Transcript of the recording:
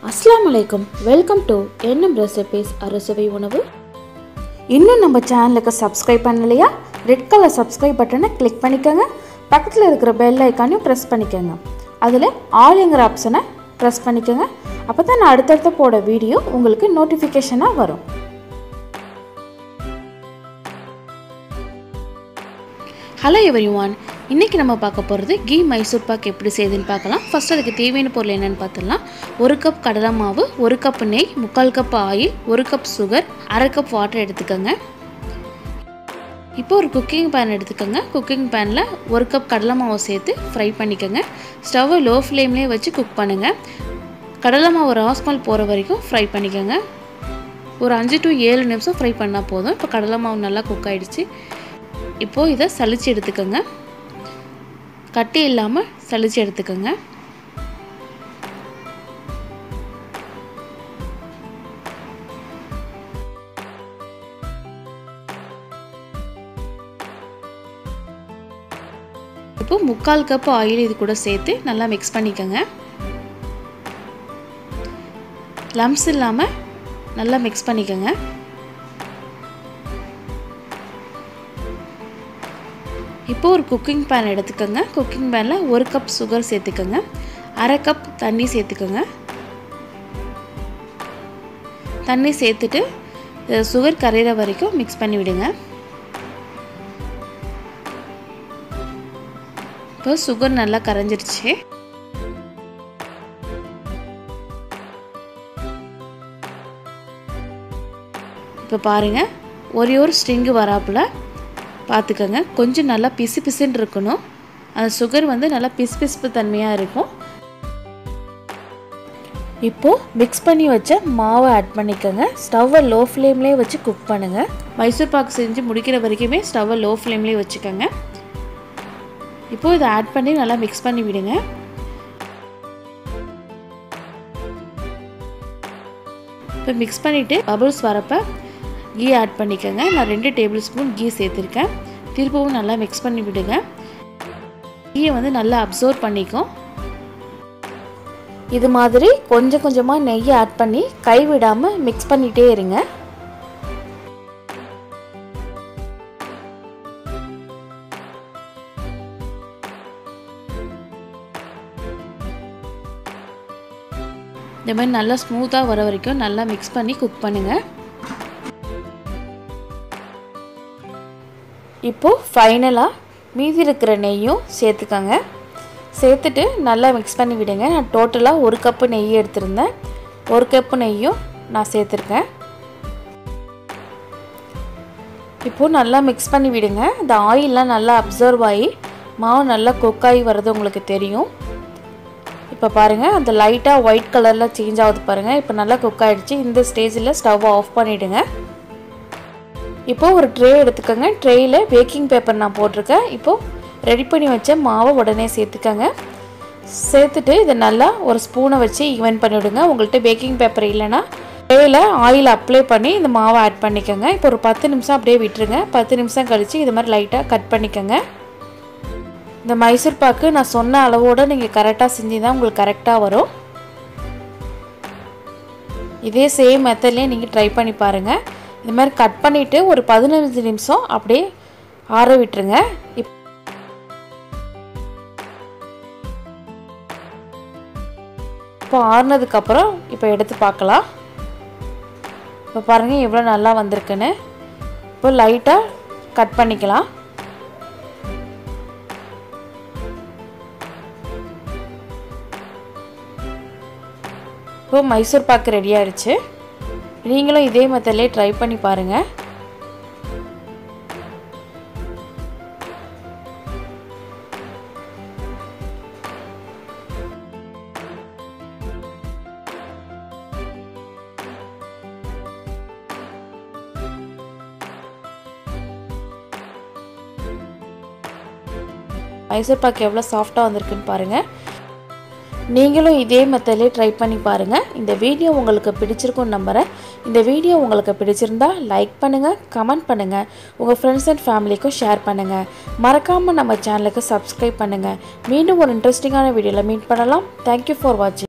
அஸ்ஸலாமு அலைக்கும் welcome to எண்ணம் ரெசிபீஸ் அறுசுவை உணவு இன்னும் நம்ம சேனலுக்கு சப்ஸ்கிரைப் பண்ணலையா ரெட் கலர் சப்ஸ்கிரைப் பட்டனை கிளிக் பண்ணிக்கோங்க பக்கத்தில் இருக்கிற பெல் ஐக்கானையும் ப்ரெஸ் பண்ணிக்கோங்க அதில் ஆளுங்கிற ஆப்ஷனை ப்ரெஸ் பண்ணிக்கோங்க அப்போ தான் நான் அடுத்தடுத்து போட வீடியோ உங்களுக்கு நோட்டிஃபிகேஷனாக வரும் ஹலோ எவ்ரி ஒன் இன்றைக்கி நம்ம பார்க்க போகிறது கீ மைசூர் பாக் எப்படி செய்யுதுன்னு பார்க்கலாம் ஃபஸ்ட் அதுக்கு தேவையான பொருள் என்னென்னு பார்த்துடலாம் ஒரு கப் கடலை மாவு ஒரு கப் நெய் முக்கால் கப் ஆயில் ஒரு கப் சுகர் அரை கப் வாட்டர் எடுத்துக்கோங்க இப்போ ஒரு குக்கிங் பேன் எடுத்துக்கோங்க குக்கிங் பேனில் ஒரு கப் கடலை மாவை சேர்த்து ஃப்ரை பண்ணிக்கோங்க ஸ்டவ்வை லோ ஃப்ளேம்லேயே வச்சு குக் பண்ணுங்கள் கடலை மாவு ராஸ்மால் போகிற வரைக்கும் ஃப்ரை பண்ணிக்கோங்க ஒரு அஞ்சு டு ஏழு நிமிஷம் ஃப்ரை பண்ணால் போதும் இப்போ கடலை மாவு நல்லா குக் ஆகிடுச்சு இப்போது இதை சளிச்சு எடுத்துக்கோங்க கட்டி இல்லாமல் சளிச்சு எடுத்துக்கோங்க இப்போ முக்கால் கப் ஆயில் இது கூட சேர்த்து நல்லா மிக்ஸ் பண்ணிக்கோங்க லம்ஸ் இல்லாமல் நல்லா மிக்ஸ் பண்ணிக்கோங்க இப்போ ஒரு குக்கிங் பேன் எடுத்துக்கோங்க குக்கிங் பேனில் ஒரு கப் சுகர் சேர்த்துக்கோங்க அரை கப் தண்ணி சேர்த்துக்கோங்க தண்ணி சேர்த்துட்டு சுகர் கரையிற வரைக்கும் மிக்ஸ் பண்ணி விடுங்க இப்போ சுகர் நல்லா கரைஞ்சிருச்சு இப்போ பாருங்கள் ஒரே ஒரு ஸ்ட்ரிங்கு வராப்புல பார்த்துக்கோங்க கொஞ்சம் நல்லா பிசு பிசுன்னு இருக்கணும் அந்த சுகர் வந்து நல்லா பிசு பிசுப்பு தன்மையாக இருக்கும் இப்போது மிக்ஸ் பண்ணி வச்ச மாவை ஆட் பண்ணிக்கோங்க ஸ்டவ்வை லோ ஃப்ளேம்லேயே வச்சு குக் பண்ணுங்கள் மைசூர் பாக்கு செஞ்சு முடிக்கிற வரைக்குமே ஸ்டவ்வை லோ ஃப்ளேம்லேயே வச்சுக்கோங்க இப்போது இதை ஆட் பண்ணி நல்லா மிக்ஸ் பண்ணி விடுங்க இப்போ மிக்ஸ் பண்ணிவிட்டு பபுள்ஸ் வரப்போ கீ ஆட் பண்ணிக்கோங்க நான் ரெண்டு டேபிள் ஸ்பூன் கீ சேர்த்துருக்கேன் திரும்பவும் நல்லா மிக்ஸ் பண்ணி விடுங்க கீயை வந்து நல்லா அப்சர்வ் பண்ணிக்கும் இது மாதிரி கொஞ்சம் கொஞ்சமாக நெய்யை ஆட் பண்ணி கைவிடாமல் மிக்ஸ் பண்ணிகிட்டே இருங்க இந்த மாதிரி நல்லா ஸ்மூத்தாக வர வரைக்கும் நல்லா மிக்ஸ் பண்ணி குக் பண்ணுங்கள் இப்போது ஃபைனலாக மீதி இருக்கிற நெய்யும் சேர்த்துக்கோங்க சேர்த்துட்டு நல்லா மிக்ஸ் பண்ணி விடுங்க நான் டோட்டலாக ஒரு கப்பு நெய் எடுத்திருந்தேன் ஒரு கப்பு நெய்யும் நான் சேர்த்துருக்கேன் இப்போது நல்லா மிக்ஸ் பண்ணி விடுங்க இந்த ஆயிலெலாம் நல்லா அப்சர்வ் ஆகி மாவு நல்லா கொக்காகி வர்றது உங்களுக்கு தெரியும் இப்போ பாருங்கள் அந்த லைட்டாக ஒயிட் கலரில் சேஞ்ச் ஆகுது பாருங்கள் இப்போ நல்லா குக் ஆகிடுச்சு இந்த ஸ்டேஜில் ஸ்டவ் ஆஃப் பண்ணிவிடுங்க இப்போது ஒரு ட்ரே எடுத்துக்கோங்க ட்ரேயில் பேக்கிங் பேப்பர் நான் போட்டிருக்கேன் இப்போது ரெடி பண்ணி வச்ச மாவை உடனே சேர்த்துக்கோங்க சேர்த்துட்டு இதை நல்லா ஒரு ஸ்பூனை வச்சு ஈவன் பண்ணிவிடுங்க உங்கள்கிட்ட பேக்கிங் பேப்பர் இல்லைன்னா ட்ரேயில் ஆயில் அப்ளை பண்ணி இந்த மாவை ஆட் பண்ணிக்கோங்க இப்போ ஒரு பத்து நிமிஷம் அப்படியே விட்டுருங்க பத்து நிமிஷம் கழித்து இது மாதிரி லைட்டாக கட் பண்ணிக்கோங்க இந்த மைசூர் பாக்கு நான் சொன்ன அளவோடு நீங்கள் கரெக்டாக செஞ்சு தான் உங்களுக்கு கரெக்டாக வரும் இதே சேம் மெத்தட்லேயே நீங்கள் ட்ரை பண்ணி பாருங்கள் இது மாதிரி கட் பண்ணிவிட்டு ஒரு பதினஞ்சு நிமிஷம் அப்படியே ஆற விட்டுருங்க இப் இப்போ ஆறுனதுக்கப்புறம் இப்போ எடுத்து பார்க்கலாம் இப்போ பாருங்கள் எவ்வளோ நல்லா வந்திருக்குன்னு இப்போ லைட்டாக கட் பண்ணிக்கலாம் இப்போ மைசூர் பாக்கு ரெடி ஆகிடுச்சு நீங்களும் இதே மெத்தட்லேயே ட்ரை பண்ணி பாருங்கள் மைசூர் பாக்கு எவ்வளோ சாஃப்டாக வந்திருக்குன்னு பாருங்கள் நீங்களும் இதே மெத்தட்லேயே ட்ரை பண்ணி பாருங்கள் இந்த வீடியோ உங்களுக்கு பிடிச்சிருக்கும் நம்புகிறேன் இந்த வீடியோ உங்களுக்கு பிடிச்சிருந்தா லைக் பண்ணுங்கள் கமெண்ட் பண்ணுங்கள் உங்கள் ஃப்ரெண்ட்ஸ் அண்ட் ஃபேமிலிக்கும் ஷேர் பண்ணுங்கள் மறக்காமல் நம்ம சேனலுக்கு சப்ஸ்கிரைப் பண்ணுங்கள் மீண்டும் ஒரு இன்ட்ரெஸ்டிங்கான வீடியோவில் மீட் பண்ணலாம் தேங்க்யூ ஃபார் வாட்சிங்